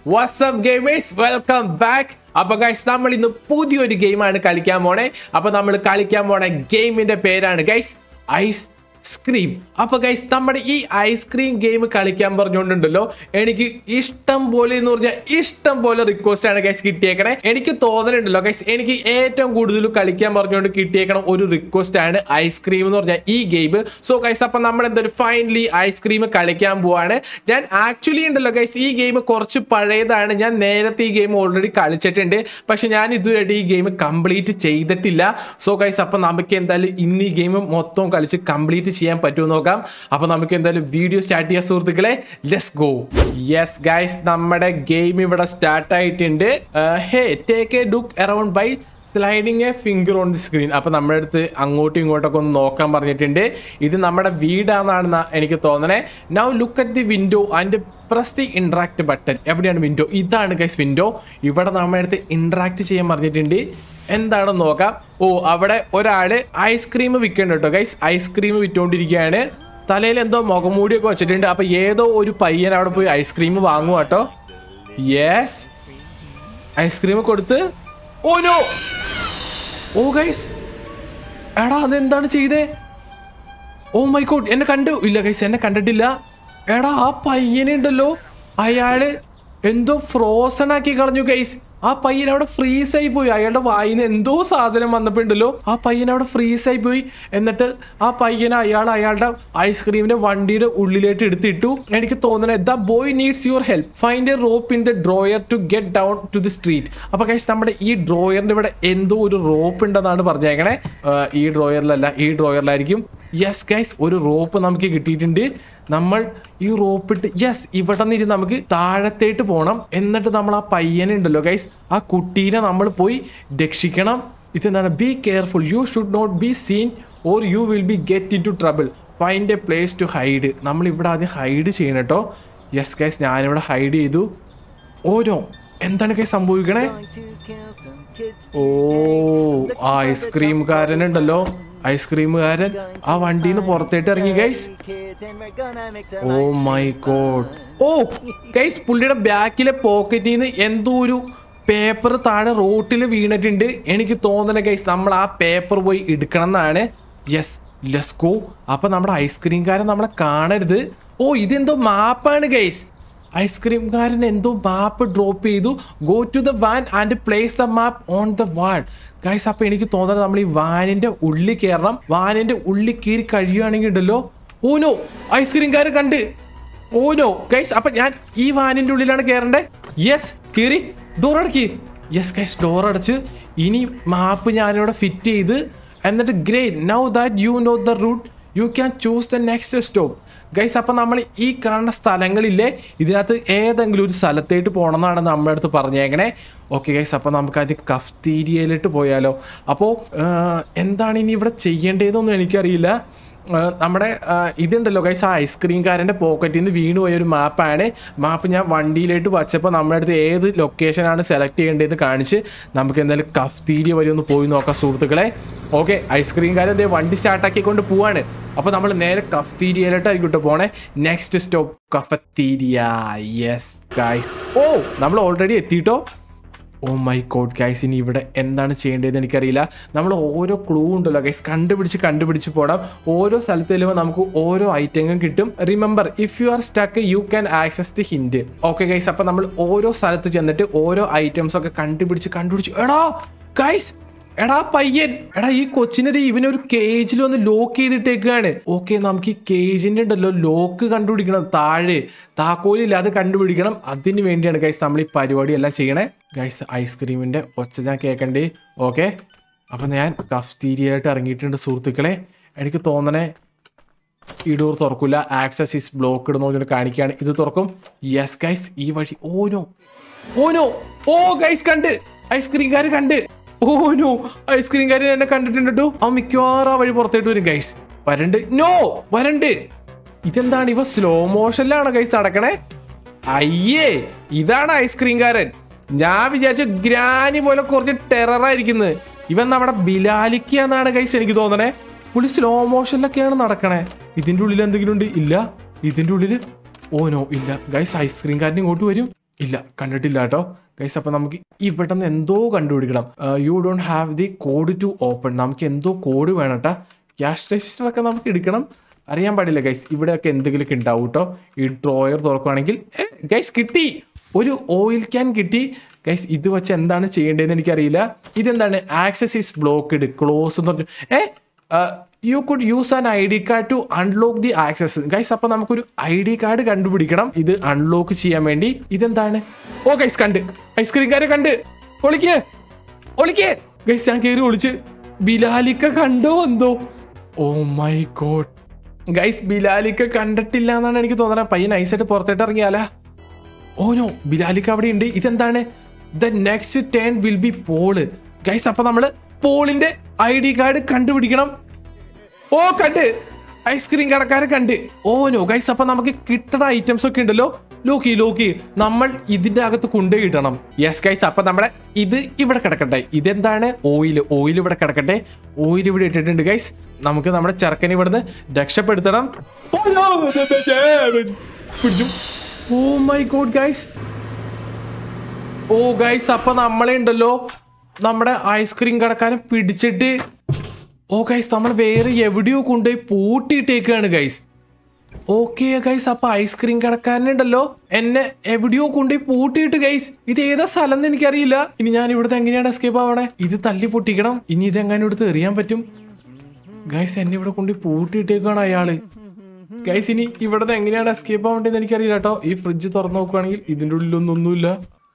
WhatsApp gamers welcome back അപ്പൊ guys നമ്മൾ ഇന്ന് പുതിയൊരു ഗെയിമാണ് കളിക്കാൻ പോണേ അപ്പൊ നമ്മൾ കളിക്കാൻ പോണ ഗെയിമിന്റെ പേരാണ് guys ice cream guys നമ്മുടെ ഈ ഐസ്ക്രീം ഗെയിം കളിക്കാൻ പറഞ്ഞുകൊണ്ടുണ്ടല്ലോ എനിക്ക് ഇഷ്ടം പോലെ എന്ന് പറഞ്ഞാൽ ഇഷ്ടം പോലെ റിക്വസ്റ്റ് ആണ് ഗൈസ് കിട്ടിയേക്കണേ എനിക്ക് തോന്നലുണ്ടല്ലോ ഗൈസ് എനിക്ക് ഏറ്റവും കൂടുതൽ കളിക്കാൻ പറഞ്ഞുകൊണ്ട് കിട്ടിയേക്കണം ഒരു റിക്വസ്റ്റ് ആണ് ഐസ്ക്രീം എന്ന് പറഞ്ഞാൽ ഈ ഗെയിം സോ ഗൈസ് അപ്പൊ നമ്മൾ എന്തായാലും ഫൈനലി ഐസ്ക്രീം കളിക്കാൻ പോവാണ് ഞാൻ ആക്ച്വലി ഉണ്ടല്ലോ ഗൈസ് ഈ ഗെയിം കുറച്ച് പഴയതാണ് ഞാൻ നേരത്തെ ഈ ഗെയിം ഓൾറെഡി കളിച്ചിട്ടുണ്ട് പക്ഷെ ഞാൻ ഇതുവരെ ഈ ഗെയിം കംപ്ലീറ്റ് ചെയ്തിട്ടില്ല സോ ഗൈസ് അപ്പൊ നമുക്ക് എന്തായാലും ഇന്ന് ഈ ഗെയിം മൊത്തം കളിച്ച് കംപ്ലീറ്റ് ചെയ്യാൻ പറ്റുമോ നോക്കാം അപ്പൊ നമുക്ക് എന്തായാലും വീഡിയോ സ്റ്റാർട്ട് ചെയ്യാം സുഹൃത്തുക്കളെ ലെസ് ഗോ യെസ് ഗൈസ് നമ്മുടെ ഗെയിം ഇവിടെ സ്റ്റാർട്ട് ആയിട്ടുണ്ട് hey take a look around by sliding a finger on the screen അപ്പൊ നമ്മുടെ അടുത്ത് അങ്ങോട്ടും ഇങ്ങോട്ടൊക്കെ ഒന്ന് നോക്കാൻ പറഞ്ഞിട്ടുണ്ട് ഇത് നമ്മുടെ വീടാണെന്നാണ് എനിക്ക് തോന്നണേ now look at the window and press the interact button എവിടെയാണ് വിൻഡോ ഇതാണ് ഗൈസ് വിൻഡോ ഇവിടെ നമ്മുടെ അടുത്ത് ഇൻട്രാക്ട് ചെയ്യാൻ പറഞ്ഞിട്ടുണ്ട് എന്താണെന്ന് നോക്കാം ഓ അവിടെ ഒരാള് ഐസ്ക്രീം വിൽക്കുന്നുണ്ട് കേട്ടോ ഗൈസ് ഐസ്ക്രീം വിറ്റുകൊണ്ടിരിക്കുകയാണ് തലയിൽ എന്തോ മുഖംമൂടിയൊക്കെ വെച്ചിട്ടുണ്ട് അപ്പൊ ഏതോ ഒരു പയ്യൻ അവിടെ പോയി ഐസ്ക്രീം വാങ്ങുക കേട്ടോ യെസ് ഐസ്ക്രീം കൊടുത്ത് ഓ നോ ഓ ഗൈസ് എടാ അതെന്താണ് ചെയ്തേ ഓ മൈ ഗോഡ് എന്നെ കണ്ടു ഇല്ല ഗൈസ് എന്നെ കണ്ടിട്ടില്ല എടാ ആ പയ്യനുണ്ടല്ലോ അയാള് എന്തോ ഫ്രോസൺ ആക്കി കളഞ്ഞു ഗൈസ് ആ പയ്യൻ അവിടെ ഫ്രീസ് ആയി പോയി അയാളുടെ വായിന്ന് എന്തോ സാധനം വന്നപ്പോണ്ടല്ലോ ആ പയ്യൻ അവിടെ ഫ്രീസ് ആയി പോയി എന്നിട്ട് ആ പയ്യനെ അയാൾ അയാളുടെ ഐസ്ക്രീമിന്റെ വണ്ടിയുടെ ഉള്ളിലേക്ക് എടുത്തിട്ടു എനിക്ക് തോന്നണേ the boy needs your help find a rope in the drawer to get down to the street അപ്പൊ ഗൈസ് നമ്മുടെ ഈ ഡ്രോയറിന്റെ ഇവിടെ എന്തോ ഒരു റോപ്പ് ഉണ്ടെന്നാണ് പറഞ്ഞേക്കണേ ആ, ഈ ഡ്രോയറിലല്ല ഈ ഡ്രോയറിലായിരിക്കും യെസ് ഗൈസ് ഒരു റോപ്പ് നമുക്ക് കിട്ടിയിട്ടുണ്ട് നമ്മൾ ഈ റോപ്പ് ഇട്ട് യെസ് ഇവിടെ നിന്ന് നമുക്ക് താഴത്തേട്ട് പോകണം എന്നിട്ട് നമ്മൾ ആ പയ്യനെ ഉണ്ടല്ലോ ഗൈസ് ആ കുട്ടീനെ നമ്മൾ പോയി രക്ഷിക്കണം ഇതെന്താണ് be careful you should not be seen or you will be get into trouble find a place to hide നമ്മൾ ഇവിടെ ആദ്യം ഹൈഡ് ചെയ്യണം കേട്ടോ യെസ് ഗൈസ് ഞാനിവിടെ ഹൈഡ് ചെയ്തു ഓരോ എന്താണ് ഗൈസ് സംഭവിക്കണേ ഓ ആ ഐസ്ക്രീംകാരനുണ്ടല്ലോ ഐസ്ക്രീമുകാരൻ ആ വണ്ടിയിൽ നിന്ന് പുറത്തേട്ട് ഇറങ്ങി guys oh my God oh guys പുള്ളിയുടെ ബാക്കിലെ പോക്കറ്റിൽ നിന്ന് എന്തോ ഒരു പേപ്പർ താഴെ റോട്ടിൽ വീണിട്ടുണ്ട് എനിക്ക് തോന്നണ ഗൈസ് നമ്മൾ ആ പേപ്പർ പോയി എടുക്കണം എന്നാണ് യെസ് ലെസ്കോ അപ്പൊ നമ്മുടെ ഐസ്ക്രീംകാരൻ നമ്മളെ കാണരുത് ഓ ഇതെന്തോ മാപ്പാണ് ഗൈസ് ഐസ്ക്രീംകാരൻ എന്തോ മാപ്പ് ഡ്രോപ്പ് ചെയ്തു go to the van and place the map on the van guys അപ്പൊ എനിക്ക് തോന്നുന്നത് നമ്മൾ ഈ വാനിന്റെ ഉള്ളിൽ കയറണം വാനിന്റെ ഉള്ളിൽ കയറി കഴിയുകയാണെങ്കിൽ ഉണ്ടല്ലോ ഓനോ ഐസ്ക്രീംകാരൻ കണ്ട് ഓനോ ഗൈസ് അപ്പൊ ഞാൻ ഈ വാനിന്റെ ഉള്ളിലാണ് കയറണ്ടേ യെസ് കയറി ഡോർ അടക്കി യെസ് ഗൈസ് ഡോർ അടച്ച് ഇനി മാപ്പ് ഞാനിവിടെ ഫിറ്റ് ചെയ്ത് എന്നിട്ട് great now that you know the route you can choose the next stop guys അപ്പം നമ്മൾ ഈ കാണുന്ന സ്ഥലങ്ങളില്ലേ ഇതിനകത്ത് ഏതെങ്കിലും ഒരു സ്ഥലത്തേട്ട് പോകണം എന്നാണ് നമ്മുടെ അടുത്ത് പറഞ്ഞേക്കണേ ഓക്കെ ഗൈസ് അപ്പം നമുക്ക് അത് കഫ്തീരിയയിലിട്ട് പോയാലോ അപ്പോൾ എന്താണ് ഇനി ഇവിടെ ചെയ്യേണ്ടതെന്നൊന്നും എനിക്കറിയില്ല ആ, നമ്മുടെ ആ, ഇതുണ്ടല്ലോ ഗൈസ് ആ ഐസ്ക്രീംകാരൻ്റെ പോക്കറ്റിൽ നിന്ന് വീണു പോയ ഒരു മാപ്പാണ് മാപ്പ് ഞാൻ വണ്ടിയിലേക്ക് വച്ചപ്പോൾ നമ്മുടെ അടുത്ത് ഏത് ലൊക്കേഷനാണ് സെലക്ട് ചെയ്യേണ്ടതെന്ന് കാണിച്ച് നമുക്ക് എന്തായാലും കഫ്തീരിയ വരെ ഒന്ന് പോയി നോക്കാം സുഹൃത്തുക്കളെ ഓക്കെ ഐസ്ക്രീംകാരൻ ദേ വണ്ടി സ്റ്റാർട്ടാക്കിക്കൊണ്ട് പോവാണ് അപ്പോൾ നമ്മൾ നേരെ കഫ്തീരിയയിലോട്ടായിരിക്കും കേട്ടോ പോണേ next stop cafeteria yes guys oh നമ്മൾ ഓൾറെഡി എത്തിയിട്ടോ ഓ മൈ ഗോഡ് ഗൈസ് ഇനി ഇവിടെ എന്താണ് ചെയ്യേണ്ടതെന്ന് എനിക്കറിയില്ല നമ്മൾ ഓരോ ക്ലൂ ഉണ്ടല്ലോ ഗൈസ് കണ്ടുപിടിച്ച് കണ്ടുപിടിച്ച് പോടാം ഓരോ സ്ഥലത്ത് ചെല്ലുമ്പോൾ നമുക്ക് ഓരോ ഐറ്റങ്ങളും കിട്ടും remember if you are stuck you can access the hint okay guys അപ്പം നമ്മൾ ഓരോ സ്ഥലത്ത് ചെന്നിട്ട് ഓരോ ഐറ്റംസ് ഒക്കെ കണ്ടുപിടിച്ച് കണ്ടുപിടിച്ച് എടാ ഗൈസ് എടാ പയ്യൻ എടാ ഈ കൊച്ചിനത് ഇവനൊരു കേജിൽ വന്ന് ലോക്ക് ചെയ്തിട്ടേക്കാണ് ഓക്കെ നമുക്ക് ഈ കേജിന്റെ ഉണ്ടല്ലോ ലോക്ക് കണ്ടുപിടിക്കണം താഴെ താക്കോലില്ല അത് കണ്ടുപിടിക്കണം അതിന് വേണ്ടിയാണ് ഗൈസ് നമ്മൾ ഈ പരിപാടി എല്ലാം ചെയ്യണേ ഗൈസ് ഐസ്ക്രീമിന്റെ ഒച്ച ഞാൻ കേൾക്കണ്ടേ ഓക്കെ അപ്പൊ ഞാൻ കഫ്തീരിയായിട്ട് ഇറങ്ങിയിട്ടുണ്ട് സുഹൃത്തുക്കളെ എനിക്ക് തോന്നണേ ഈ ഡോർ തുറക്കില്ല ആക്സസ് ഇസ് ബ്ലോക്ക് എന്ന് പറഞ്ഞിട്ട് കാണിക്കുകയാണ് ഇത് തുറക്കും യെസ് ഗൈസ് ഈ വഴി ഓനോ ഓനോ ഓ ഗൈസ് കണ്ട് ഐസ്ക്രീംകാര് കണ്ട് ഓനോ ഐസ്ക്രീംകാരൻ എന്നെ കണ്ടിട്ടുണ്ട് കേട്ടോ ആ മിക്കവാറും ആ വഴി പുറത്തേട്ട് വരും ഗൈസ് വരണ്ട് നോ വരണ്ട് ഇതെന്താണ് ഇവ സ്ലോ മോഷനിലാണ് ഗൈസ് നടക്കണേ അയ്യേ ഇതാണ് ഐസ്ക്രീംകാരൻ ഞാൻ വിചാരിച്ച ഗ്രാനി പോലെ കുറച്ച് ടെററായിരിക്കുന്നത് ഇവൻ നമ്മുടെ ബിലാലിക്ക എന്നാണ് ഗൈസ് എനിക്ക് തോന്നണേ പുള്ളി സ്ലോ മോഷനിലൊക്കെയാണ് നടക്കണേ ഇതിന്റെ ഉള്ളിൽ എന്തെങ്കിലും ഉണ്ട് ഇല്ല ഇതിന്റെ ഉള്ളിൽ ഓ നോ ഇല്ല ഗൈസ് ഐസ്ക്രീംകാരൻ ഇങ്ങോട്ട് വരും ഇല്ല കണ്ടിട്ടില്ല കേട്ടോ ഗൈസ് അപ്പൊ നമുക്ക് ഇവിടെ നിന്ന് എന്തോ കണ്ടുപിടിക്കണം you don't have the code to open നമുക്ക് എന്തോ കോഡ് വേണം കേട്ടാ ക്യാഷ് രജിസ്റ്റർ ഒക്കെ നമുക്ക് എടുക്കണം അറിയാൻ പാടില്ല ഗൈസ് ഇവിടെയൊക്കെ എന്തെങ്കിലുമൊക്കെ ഉണ്ടാവും കേട്ടോ ഈ ഡ്രോയർ തുറക്കുകയാണെങ്കിൽ ഗൈസ് കിട്ടി ഒരു ഓയിൽ ക്യാൻ കിട്ടി ഗൈസ് ഇത് വെച്ച് എന്താണ് ചെയ്യേണ്ടതെന്ന് എനിക്കറിയില്ല ഇതെന്താണ് ആക്സസ് ഈസ് ബ്ലോക്ക്ഡ് ക്ലോസ് എന്ന് പറഞ്ഞു uh you could use an I D card to unlock the access guys അപ്പൊ നമുക്കൊരു ഐ ഡി കാർഡ് കണ്ടുപിടിക്കണം ഇത് അൺലോക്ക് ചെയ്യാൻ വേണ്ടി ഇതെന്താണ് ഓ ഗൈസ് കണ്ട് ഐസ്ക്രീംകാരെ കണ്ട് ഒളിക്കേ ഒളിക്കേ ഗൈസ് ഞാൻ കയറി ഒളിച്ച് ബിലാലിക്ക കണ്ടോ എന്തോ ഓ മൈ ഗോഡ് ഗൈസ് ബിലാലിക്ക കണ്ടിട്ടില്ല എന്നാണ് എനിക്ക് തോന്നണേ പയ്യൻ നൈസായിട്ട് പുറത്തോട്ട് ഇറങ്ങിയാലാ ഓ നോ ബിലാലിക്ക് അവിടെ ഉണ്ട് ഇതെന്താണ് the next turn will be Paul guys അപ്പൊ നമ്മള് പോളിന്റെ ഐ ഡി കാർഡ് കണ്ടുപിടിക്കണം ഓ കണ്ട് ഐസ്ക്രീം കടക്കാരെ കണ്ട് ഓ നോ ഗൈസ് അപ്പൊ നമുക്ക് കിട്ടുന്ന ഐറ്റംസ് ഒക്കെ ഉണ്ടല്ലോ ലോക്കി ലോക്കി നമ്മൾ ഇതിന്റെ അകത്ത് കൊണ്ടുപോയി ഇടണം യെസ് ഗൈസ് അപ്പൊ നമ്മുടെ ഇത് ഇവിടെ കിടക്കട്ടെ ഇതെന്താണ് ഓയിൽ ഓയിൽ ഇവിടെ കിടക്കട്ടെ ഓയിൽ ഇവിടെ ഇട്ടിട്ടുണ്ട് ഗൈസ് നമുക്ക് നമ്മുടെ ചെറുക്കനെ ഇവിടുന്ന് രക്ഷപ്പെടുത്തണം ഓ no! പിടിച്ചു oh my God guys oh guys അപ്പൊ നമ്മളെ ഉണ്ടല്ലോ നമ്മുടെ ഐസ്ക്രീം കടക്കാരൻ പിടിച്ചിട്ട് ഓ ഗൈസ് നമ്മൾ വേറെ എവിടെയോ കൊണ്ടുപോയി പൂട്ടിയിട്ടേക്കാണ് ഗൈസ് ഓക്കെ ഗൈസ് അപ്പൊ ഐസ്ക്രീം കടക്കാരനുണ്ടല്ലോ എന്നെ എവിടെയോ കൊണ്ടുപോയി പൂട്ടിയിട്ട് ഗൈസ് ഇത് ഏതാ സ്ഥലം എന്ന് എനിക്കറിയില്ല ഇനി ഞാൻ ഇവിടുത്തെ എങ്ങനെയാണ് എസ്കേപ്പ് ആവണേ ഇത് തല്ലി പൊട്ടിക്കണം ഇനി ഇത് എങ്ങനെ ഇവിടുത്തെ എറിയാൻ പറ്റും ഗൈസ് എന്നെ ഇവിടെ കൊണ്ടുപോയി പൂട്ടിയിട്ടേക്കാണ് അയാള് ഗൈസ് ഇനി ഇവിടുത്തെ എങ്ങനെയാണ് എസ്കേപ്പ് ആവേണ്ടതെന്ന് എനിക്കറിയില്ല കേട്ടോ ഈ ഫ്രിഡ്ജ് തുറന്നു നോക്കുകയാണെങ്കിൽ ഇതിന്റെ ഉള്ളിലൊന്നും ഒന്നുമില്ല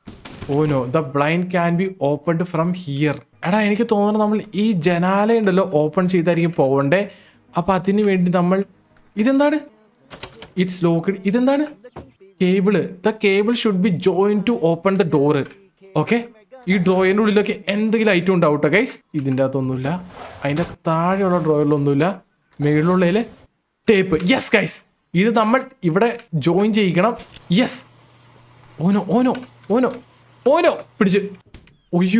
oh no the blind can be opened from here എടാ എനിക്ക് തോന്നുന്നു നമ്മൾ ഈ ജനാല ഉണ്ടല്ലോ ഓപ്പൺ ചെയ്തായിരിക്കും പോവണ്ടേ അപ്പൊ അതിന് വേണ്ടി നമ്മൾ ഇതെന്താണ് ഇറ്റ്സ് ലോക്ക്ഡ് ഇതെന്താണ് cable the cable should be join to open the door okay ഈ ഡ്രോയിന്റെ ഉള്ളിലൊക്കെ എന്തെങ്കിലും ഐറ്റം ഉണ്ടാവും കേട്ടോ ഗൈസ് ഇതിൻ്റെ അകത്തൊന്നുമില്ല അതിന്റെ താഴെയുള്ള ഡ്രോയിലൊന്നുമില്ല മേളിലുള്ളതില് ടേപ്പ് യെസ് ഗൈസ് ഇത് നമ്മൾ ഇവിടെ ജോയിൻ ചെയ്യിക്കണം യെസ് ഓനോ ഓനോ ഓനോ ഓനോ പിടിച്ച് ഒയ്യോ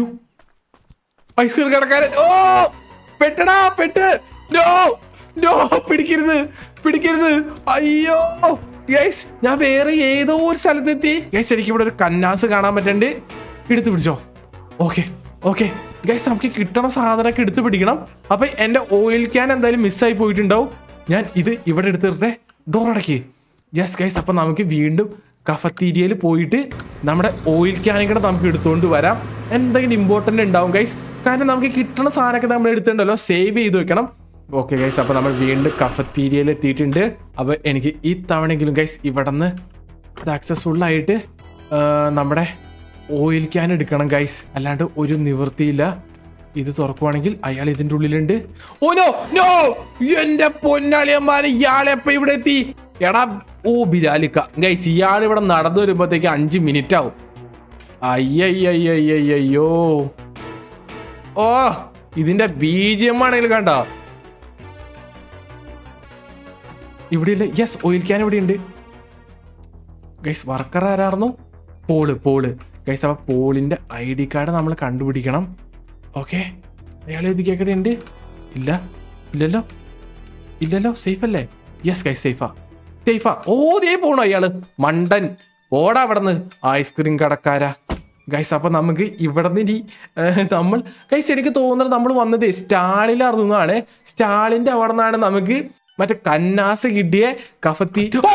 ഐസ്ക്രീം കടക്കാരൻ ഓ പെട്ടടാ പെട്ട് നോ നോ പിടിക്കരുത് പിടിക്കരുത് അയ്യോ ഗൈസ് ഞാൻ വേറെ ഏതോ ഒരു സ്ഥലത്തെത്തി ഗൈസ് എനിക്ക് ഇവിടെ ഒരു കന്നാസ് കാണാൻ പറ്റണ്ട് എടുത്തു പിടിച്ചോ ഓക്കെ ഓക്കെ ഗൈസ് നമുക്ക് കിട്ടണ സാധനമൊക്കെ എടുത്ത് പിടിക്കണം അപ്പൊ എന്റെ ഓയിൽ ക്യാൻ എന്തായാലും മിസ്സായി പോയിട്ടുണ്ടാവും ഞാൻ ഇത് ഇവിടെ എടുത്തിട്ടെ ഡോർ അടക്കി യെസ് ഗൈസ് അപ്പൊ നമുക്ക് വീണ്ടും കഫത്തീരിയയിൽ പോയിട്ട് നമ്മുടെ ഓയിൽ ക്യാനുകൾ നമുക്ക് എടുത്തുകൊണ്ട് വരാം എന്തെങ്കിലും ഇമ്പോർട്ടൻ്റ് ഉണ്ടാവും ഗൈസ് കാരണം നമുക്ക് കിട്ടുന്ന സാധനമൊക്കെ നമ്മൾ എടുത്തിട്ടുണ്ടല്ലോ സേവ് ചെയ്ത് വെക്കണം ഓക്കെ ഗൈസ് അപ്പോൾ നമ്മൾ വീണ്ടും കഫത്തീരിയയിൽ എത്തിയിട്ടുണ്ട് അപ്പോൾ എനിക്ക് ഈ തവണയെങ്കിലും ഗൈസ് ഇവിടെ നിന്ന് സക്സസ്ഫുൾ ആയിട്ട് ആ, നമ്മുടെ ഓയിൽ ക്യാൻ എടുക്കണം ഗൈസ് അല്ലാണ്ട് ഒരു നിവൃത്തിയില്ല ഇത് തുറക്കുവാണെങ്കിൽ അയാൾ ഇതിന്റെ ഉള്ളിലുണ്ട് ഓ നോ നോ എന്റെ പൊന്നാളിയന്മാരെ ഇയാളെ എപ്പ ഇവിടെ എത്തി എടാ ഓ ബിലാലിക്ക ഗൈസ് ഇയാൾ ഇവിടെ നടന്നു വരുമ്പോഴത്തേക്ക് അഞ്ച് മിനിറ്റ് ആവും അയ്യയ്യയ്യയ്യോ ഓ ഇതിന്റെ ബീജിയം ആണെങ്കിൽ കണ്ടോ ഇവിടെ ഇല്ല യെസ് ഓയിൽ ക്യാൻ ഇവിടെ ഉണ്ട് ഗൈസ് വർക്കർ ആരായിരുന്നു പോള് പോള് ഗൈസ് അപ്പൊ പോളിന്റെ ഐ ഡി കാർഡ് നമ്മൾ കണ്ടുപിടിക്കണം ഓക്കെ അയാൾ ഇത് കേക്കടെ ഉണ്ട് ഇല്ല ഇല്ലല്ലോ ഇല്ലല്ലോ സേഫ് അല്ലേ യെസ് ഗൈസ് സേഫാ സേഫാ ഓ ദേ പോണു അയാള് മണ്ടൻ ഓടാ അവിടെ നിന്ന് ഐസ്ക്രീം കടക്കാരാ ഗൈസ് അപ്പൊ നമുക്ക് ഇവിടെ നിന്ന് ഇനി ഏഹ്, നമ്മൾ ഗൈസ് എനിക്ക് തോന്നുന്നത് നമ്മൾ വന്നത് സ്റ്റാളിലാർന്നാണ് സ്റ്റാളിന്റെ അവിടെ നിന്നാണ് നമുക്ക് മറ്റേ കന്നാസ് കിട്ടിയ കഫത്തി ഓ!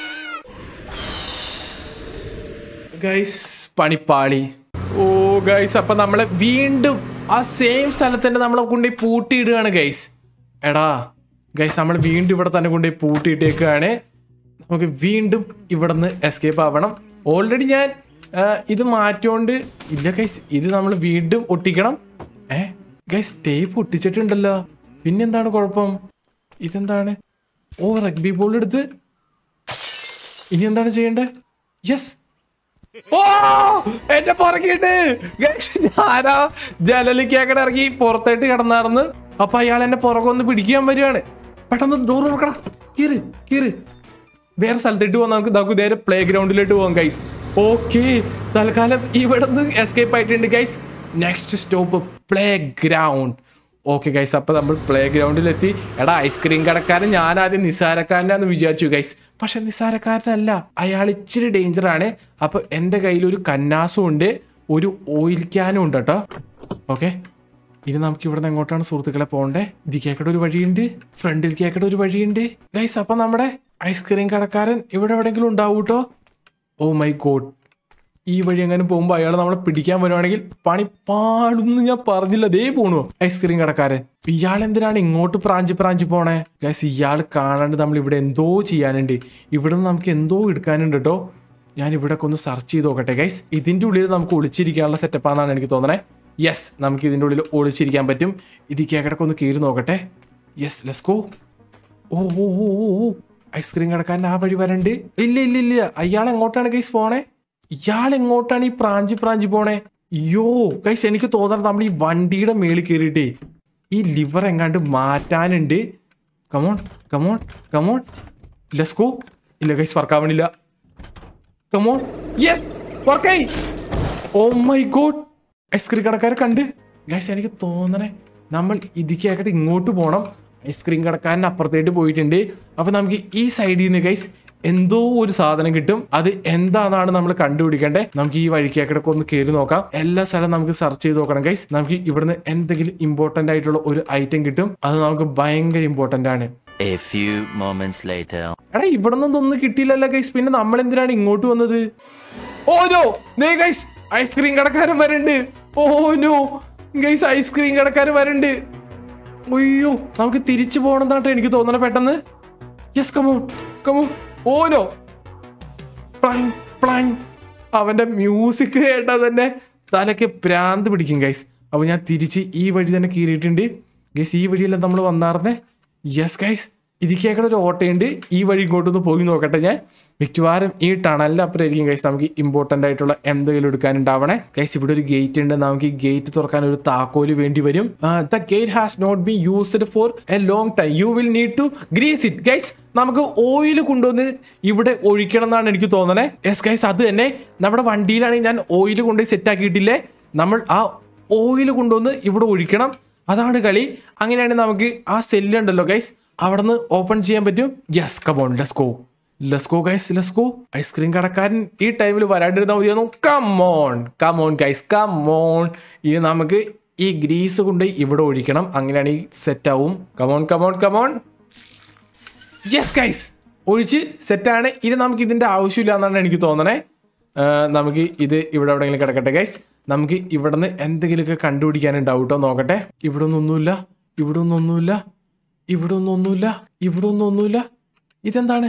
ഗൈസ് പണിപ്പാളി ഓ ഗൈസ് അപ്പൊ നമ്മളെ വീണ്ടും ആ സെയിം സ്ഥലത്ത് തന്നെ നമ്മളെ കൊണ്ടുപോയി പൂട്ടിയിടുകയാണ് ഗൈസ് എടാ ഗൈസ് നമ്മൾ വീണ്ടും ഇവിടെ തന്നെ കൊണ്ടുപോയി പൂട്ടിയിട്ടേക്കാണ് നമുക്ക് വീണ്ടും ഇവിടെ നിന്ന് എസ്കേപ്പ് ആവണം ഓൾറെഡി ഞാൻ ആ, ഇത് മാറ്റിയോണ്ട് ഇല്ല ഗൈസ് ഇത് നമ്മൾ വീണ്ടും ഒട്ടിക്കണം ഏ ഗൈസ് ടേപ്പ് ഒട്ടിച്ചിട്ടുണ്ടല്ലോ പിന്നെന്താണ് കുഴപ്പം ഇതെന്താണ് ഓ റഗ്ബി ബോൾ എടുത്ത് ഇനി എന്താണ് ചെയ്യേണ്ടത് യെസ് ഓ എന്റെ പുറകിട്ട് ഞാനാ ജലലിക്കേക്കടെ ഇറങ്ങി പുറത്തായിട്ട് കിടന്നാർന്ന് അപ്പൊ അയാൾ എന്നെ പുറകൊന്ന് പിടിക്കാൻ വരികയാണ് പെട്ടെന്ന് ഡോർ തുറക്കടാ കീറ് കീറ് വേറെ സ്ഥലത്തേട്ട് പോകാം നമുക്ക് നമുക്ക് നേരെ പ്ലേ ഗ്രൗണ്ടിലോട്ട് പോകാം ഗൈസ് ഓക്കെ തൽക്കാലം ഇവിടെ നിന്ന് എസ്കേപ്പ് ആയിട്ടുണ്ട് guys next stop playground okay guys അപ്പൊ നമ്മൾ പ്ലേ ഗ്രൗണ്ടിലെത്തി എടാ ഐസ്ക്രീം കടക്കാരൻ ഞാൻ ആദ്യം നിസാരക്കാരനാന്ന് വിചാരിച്ചു ഗൈസ് പക്ഷെ നിസ്സാരക്കാരനല്ല അയാൾ ഇച്ചിരി ഡേഞ്ചർ ആണ് അപ്പൊ എന്റെ കയ്യിൽ ഒരു കന്നാസും ഉണ്ട് ഒരു ഓയിൽ ക്യാനും ഉണ്ട് കേട്ടോ ഓക്കെ ഇനി നമുക്ക് ഇവിടെ നിന്ന് എങ്ങോട്ടാണ് സുഹൃത്തുക്കളെ പോകണ്ടേ ഇതിക്കേക്കടെ ഒരു വഴിയുണ്ട് ഫ്രണ്ടിൽ കേക്കടെ ഒരു വഴിയുണ്ട് ഗൈസ് അപ്പൊ നമ്മുടെ ഐസ്ക്രീം കടക്കാരൻ ഇവിടെ എവിടെയെങ്കിലും ഉണ്ടാവും കേട്ടോ ഓ മൈ ഗോഡ് ഈ വഴി എങ്ങനെ പോകുമ്പോൾ അയാൾ നമ്മളെ പിടിക്കാൻ വരുവാണെങ്കിൽ പണി പാടുന്ന് ഞാൻ പറഞ്ഞില്ല ദേ പോണു ഐസ്ക്രീം കടക്കാരൻ ഇയാൾ എന്തിനാണ് ഇങ്ങോട്ട് പ്രാഞ്ചി പ്രാഞ്ചി പോണേ ഗൈസ് ഇയാൾ കാണാണ്ട് നമ്മൾ ഇവിടെ എന്തോ ചെയ്യാനുണ്ട് ഇവിടെ നിന്ന് നമുക്ക് എന്തോ എടുക്കാനുണ്ട് കേട്ടോ ഞാൻ ഇവിടെ ഒന്ന് സെർച്ച് ചെയ്ത് നോക്കട്ടെ ഗൈസ് ഇതിന്റെ ഉള്ളിൽ നമുക്ക് ഒളിച്ചിരിക്കാനുള്ള സെറ്റപ്പാണെന്നാണ് എനിക്ക് തോന്നണേ യെസ് നമുക്ക് ഇതിന്റെ ഉള്ളിൽ ഒളിച്ചിരിക്കാൻ പറ്റും ഇത് കേക്കടക്ക് ഒന്ന് കീറി നോക്കട്ടെ yes let's go oh oh oh oh oh ice cream കടക്കാരൻ ആ വഴി വരണ്ട് ഇല്ല ഇല്ല ഇല്ല അയാൾ എങ്ങോട്ടാണ് ഗൈസ് പോണേ ഇയാൾ എങ്ങോട്ടാണ് ഈ പ്രാഞ്ചി പ്രാഞ്ചി പോണേ അയ്യോ ഗൈസ് എനിക്ക് തോന്നണം നമ്മൾ ഈ വണ്ടിയുടെ മേളിൽ കയറിയിട്ടേ ഈ ലിവർ എങ്ങാണ്ട് മാറ്റാനുണ്ട് കമോൺ കമോൺ കമോൺ ലെസ്കോ ഇല്ല ഗൈസ് വർക്കാവണില്ല കമോൺ യെസ് വർക്കായി ഓ മൈ ഗോഡ് ഐസ്ക്രീം കടക്കാരെ കണ്ട് ഗൈസ് എനിക്ക് തോന്നണേ നമ്മൾ ഇതിക്കാക്കട്ട് ഇങ്ങോട്ട് പോകണം ഐസ്ക്രീം കടക്കാരൻ അപ്പുറത്തേട്ട് പോയിട്ടുണ്ട് അപ്പൊ നമുക്ക് ഈ സൈഡിൽ നിന്ന് ഗൈസ് എന്തോ ഒരു സാധനം കിട്ടും അത് എന്താണെന്നാണ് നമ്മൾ കണ്ടുപിടിക്കേണ്ടത് നമുക്ക് ഈ വഴിക്കേക്കടക്ക് ഒന്ന് കയറി നോക്കാം എല്ലാ സ്ഥലം നമുക്ക് സെർച്ച് ചെയ്ത് നോക്കണം ഗൈസ് നമുക്ക് ഇവിടുന്ന് എന്തെങ്കിലും ഇമ്പോർട്ടന്റ് ആയിട്ടുള്ള ഒരു ഐറ്റം കിട്ടും അത് നമുക്ക് ഭയങ്കര ഇമ്പോർട്ടന്റ് ആണ് A few moments later. എടാ ഇവിടെ നിന്നും ഒന്നും കിട്ടിയില്ലല്ലോ ഗൈസ് പിന്നെ നമ്മൾ എന്തിനാണ് ഇങ്ങോട്ട് വന്നത് ഓ നോ നേ ഗൈസ് ഐസ്ക്രീം കടക്കാരൻ വരണ്ട് ഓ നോ ഗൈസ് ഐസ്ക്രീം കടക്കാരൻ വരണ്ട് അയ്യോ നമുക്ക് തിരിച്ചു പോകണമെന്നാട്ടോ എനിക്ക് തോന്നണ പെട്ടെന്ന് yes come on come on oh no പ്ലാങ് പ്ലാങ് അവന്റെ മ്യൂസിക് കേട്ടാ തന്നെ തലയ്ക്ക് ഭ്രാന്ത് പിടിക്കും ഗൈസ് അപ്പൊ ഞാൻ തിരിച്ച് ഈ വഴി തന്നെ കീറിയിട്ടുണ്ട് ഗൈസ് ഈ വഴിയല്ല നമ്മൾ വന്നാർന്നേ യെസ് ഗൈസ് ഇതിക്കേക്കടെ ഒരു ഓട്ടയുണ്ട് ഈ വഴി ഇങ്ങോട്ടൊന്ന് പോയി നോക്കട്ടെ ഞാൻ മിക്കവാറും ഈ ടണലിന്റെ അപ്പുറമായിരിക്കും ഗൈസ് നമുക്ക് ഇമ്പോർട്ടന്റ് ആയിട്ടുള്ള എന്തെങ്കിലും എടുക്കാനുണ്ടാവണേ ഗൈസ് ഇവിടെ ഒരു ഗേറ്റ് ഉണ്ട് നമുക്ക് ഈ ഗേറ്റ് തുറക്കാൻ ഒരു താക്കോല് വേണ്ടി വരും the gate has not be used for a long time you will need to grease it guys നമുക്ക് ഓയിൽ കൊണ്ടുവന്ന് ഇവിടെ ഒഴിക്കണം എന്നാണ് എനിക്ക് തോന്നണേ യെസ് ഗൈസ് അത് തന്നെ നമ്മുടെ വണ്ടിയിലാണെങ്കിൽ ഞാൻ ഓയിൽ കൊണ്ടുപോയി സെറ്റ് ആക്കിയിട്ടില്ലേ നമ്മൾ ആ ഓയിൽ കൊണ്ടുവന്ന് ഇവിടെ ഒഴിക്കണം അതാണ് കളി അങ്ങനെയാണെങ്കിൽ നമുക്ക് ആ സെല്ല് ഉണ്ടല്ലോ ഗൈസ് അവിടെ നിന്ന് ഓപ്പൺ ചെയ്യാൻ പറ്റും yes come on let's go let's go guys let's go ice cream കടക്കാരൻ ഈ ടൈമിൽ വരാണ്ടിരുന്നാൽ മതിയായിരുന്നു കമോൺ കമോൺ ഗൈസ് കമോൺ ഇനി നമുക്ക് ഈ ഗ്രീസ് കൊണ്ട് ഇവിടെ ഒഴിക്കണം അങ്ങനെയാണെങ്കിൽ സെറ്റ് ആവും come on come on come on yes guys ഒഴിച്ച് സെറ്റാണ് ഇനി നമുക്ക് ഇതിന്റെ ആവശ്യമില്ല എന്നാണ് എനിക്ക് തോന്നണേ ആ, നമുക്ക് ഇത് ഇവിടെ എവിടെയെങ്കിലും കിടക്കട്ടെ ഗൈസ് നമുക്ക് ഇവിടെ നിന്ന് എന്തെങ്കിലുമൊക്കെ കണ്ടുപിടിക്കാനുണ്ടാവും കേട്ടോ നോക്കട്ടെ ഇവിടെ ഒന്നും ഒന്നുമില്ല ഇവിടെ ഒന്നും ഒന്നുമില്ല ഇവിടെ ഒന്നും ഒന്നുമില്ല ഇവിടെ ഒന്നും ഒന്നുമില്ല ഇതെന്താണ്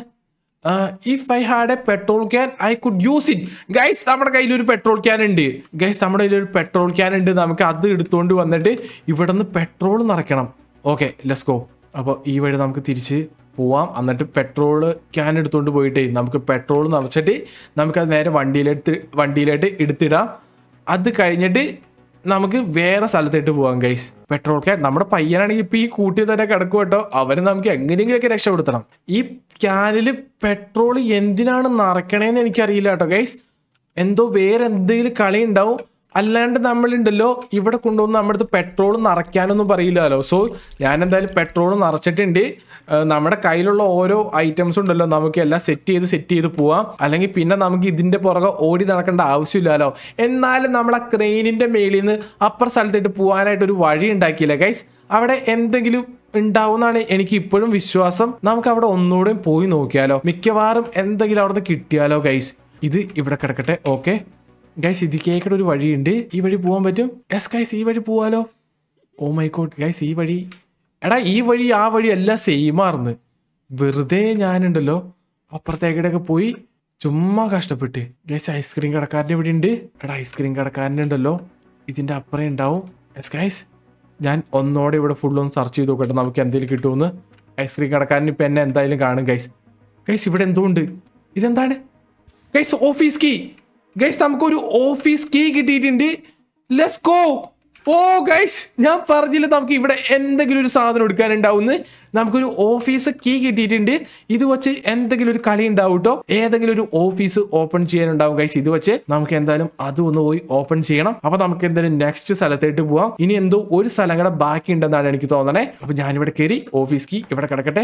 if I had a petrol can I could use it guys നമ്മുടെ കയ്യിൽ ഒരു പെട്രോൾ ക്യാൻ ഉണ്ട് ഗൈസ് നമ്മുടെ കയ്യിൽ ഒരു പെട്രോൾ ക്യാൻ ഉണ്ട് നമുക്ക് അത് എടുത്തുകൊണ്ട് വന്നിട്ട് ഇവിടെ നിന്ന് പെട്രോൾ നിറയ്ക്കണം ഓക്കെ ലെസ് ഗോ അപ്പോൾ ഈ വഴി നമുക്ക് തിരിച്ച് പോവാം എന്നിട്ട് പെട്രോൾ ക്യാൻ എടുത്തുകൊണ്ട് പോയിട്ട് നമുക്ക് പെട്രോൾ നിറച്ചിട്ട് നമുക്കത് നേരെ വണ്ടിയിലെടുത്ത് വണ്ടിയിലായിട്ട് എടുത്തിടാം അത് കഴിഞ്ഞിട്ട് നമുക്ക് വേറെ സ്ഥലത്തേട്ട് പോവാം ഗൈസ് പെട്രോൾ ക്യാൻ നമ്മുടെ പയ്യനാണെങ്കിൽ ഇപ്പൊ ഈ കൂട്ടി തന്നെ കിടക്കും കേട്ടോ അവര് നമുക്ക് എങ്ങനെയെങ്കിലൊക്കെ രക്ഷപ്പെടുത്തണം ഈ ക്യാനിൽ പെട്രോൾ എന്തിനാണ് നിറയ്ക്കണേന്ന് എനിക്കറിയില്ല കേട്ടോ ഗൈസ് എന്തോ വേറെ എന്തെങ്കിലും കളി ഉണ്ടാവും അല്ലാണ്ട് നമ്മളുണ്ടല്ലോ ഇവിടെ കൊണ്ടുവന്ന് നമ്മുടെ അടുത്ത് പെട്രോൾ നിറയ്ക്കാനൊന്നും പറയില്ലല്ലോ സോ ഞാൻ എന്തായാലും പെട്രോൾ നിറച്ചിട്ടുണ്ട് ഏഹ് നമ്മുടെ കയ്യിലുള്ള ഓരോ ഐറ്റംസ് ഉണ്ടല്ലോ നമുക്ക് എല്ലാം സെറ്റ് ചെയ്ത് സെറ്റ് ചെയ്ത് പോവാം അല്ലെങ്കിൽ പിന്നെ നമുക്ക് ഇതിന്റെ പുറകെ ഓടി നടക്കേണ്ട ആവശ്യമില്ലല്ലോ എന്നാലും നമ്മൾ ആ ക്രെയിനിന്റെ മേളിൽ നിന്ന് അപ്പുറ സ്ഥലത്തേട്ട് പോകാനായിട്ട് ഒരു വഴി ഉണ്ടാക്കിയില്ല ഗൈസ് അവിടെ എന്തെങ്കിലും ഉണ്ടാവുമെന്നാണ് എനിക്ക് ഇപ്പോഴും വിശ്വാസം നമുക്ക് അവിടെ ഒന്നുകൂടെ പോയി നോക്കിയാലോ മിക്കവാറും എന്തെങ്കിലും അവിടുന്ന് കിട്ടിയാലോ ഗൈസ് ഇത് ഇവിടെ കിടക്കട്ടെ ഓക്കെ ഗൈസ് ഇതിക്കേക്കടെ ഒരു വഴിയുണ്ട് ഈ വഴി പോകാൻ പറ്റും യെസ് ഗൈസ് ഈ വഴി പോവാലോ ഓ മൈ ഗോഡ് ഗൈസ് ഈ വഴി എടാ ഈ വഴി ആ വഴി എല്ലാം സെയിമാർന്ന് വെറുതെ ഞാനുണ്ടല്ലോ അപ്പുറത്തേക്കിടയൊക്കെ പോയി ചുമ്മാ കഷ്ടപ്പെട്ട് ഗൈസ് ഐസ്ക്രീം കടക്കാരൻ്റെ ഇവിടെ ഉണ്ട് എടാ ഐസ്ക്രീം കടക്കാരൻ്റെ ഉണ്ടല്ലോ ഇതിൻ്റെ അപ്പുറം ഉണ്ടാവും യെസ് ഗൈസ് ഞാൻ ഒന്നോടെ ഇവിടെ ഫുൾ ഒന്ന് സെർച്ച് ചെയ്ത് നോക്കട്ടെ നമുക്ക് എന്തെങ്കിലും കിട്ടുമെന്ന് ഐസ്ക്രീം കടക്കാരൻ ഇപ്പം എന്നെ എന്തായാലും കാണും ഗൈസ് ഗൈസ് ഇവിടെ എന്തോ ഉണ്ട് ഇതെന്താണ് ഗൈസ് ഓഫീസ് കീ ഗൈസ് നമുക്കൊരു ഓഫീസ് കീ കിട്ടിയിട്ടുണ്ട് ലെറ്റ്സ് ഗോ ഓ ഗൈസ് ഞാൻ പറഞ്ഞില്ല നമുക്ക് ഇവിടെ എന്തെങ്കിലും ഒരു സാധനം എടുക്കാനുണ്ടാവുന്ന നമുക്കൊരു ഓഫീസ് കീ കിട്ടിയിട്ടുണ്ട് ഇത് വെച്ച് എന്തെങ്കിലും ഒരു കളി ഉണ്ടാവും കേട്ടോ ഏതെങ്കിലും ഒരു ഓഫീസ് ഓപ്പൺ ചെയ്യാനുണ്ടാവും ഗൈസ് ഇത് വെച്ച് നമുക്ക് എന്തായാലും അത് ഒന്ന് പോയി ഓപ്പൺ ചെയ്യണം അപ്പൊ നമുക്ക് എന്തായാലും നെക്സ്റ്റ് സ്ഥലത്തേട്ട് പോവാം ഇനി എന്തോ ഒരു സ്ഥലം കൂടെ ബാക്കി ഉണ്ടെന്നാണ് എനിക്ക് തോന്നണേ അപ്പൊ ഞാനിവിടെ കയറി ഓഫീസ് കീ ഇവിടെ കിടക്കട്ടെ